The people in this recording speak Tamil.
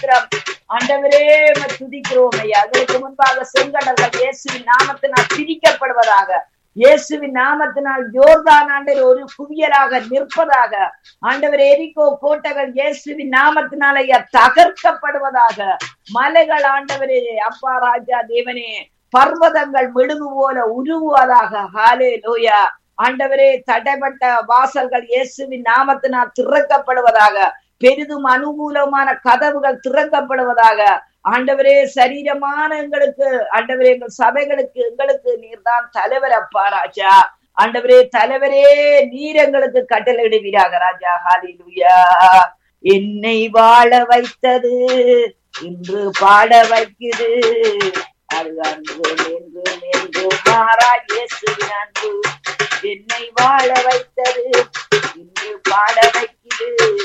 ஸ்தோத்திரம் ஆண்டவரே உம்மை துதிக்கிறோம் ஐயா அதற்கு முன்பாக செங்கடல்கள் இயேசுவின் நாமத்தினால் பிரிக்கப்படுவதாக இயேசுவின் நாமத்தினால் யோர்தான் ஆண்டவர் ஒரு குவியலாக நிற்பதாக ஆண்டவர் எரிகோ கோட்டைகள் இயேசுவின் நாமத்தினால் ஐயா தகர்க்கப்படுவதாக மலைகள் ஆண்டவரே அப்பா ராஜா தேவனே பர்வதங்கள் மெழுகு போல உருகுவதாக ஹாலே லோயா ஆண்டவரே தடைப்பட்ட வாசல்கள் இயேசுவின் நாமத்தினால் திறக்கப்படுவதாக பெரிதும் அனுகூலமான கதவுகள் திறக்கப்படுவதாக ஆண்டவரே சரீரமான எங்களுக்கு ஆண்டவரே எங்கள் சபைகளுக்கு எங்களுக்கு நீர்தான் தலைவர் அப்பா ராஜா ஆண்டவரே தலைவரே நீர் எங்களுக்கு கட்டளையிடுவீராக ராஜா ஹாலிலுயா என்னை வாழ வைத்தது இன்று பாட வைக்குது அது அன்பு என்று என்று மாறா இயேசுவின் அன்பு என்னை வாழ வைத்தது இன்று பாட வைக்குது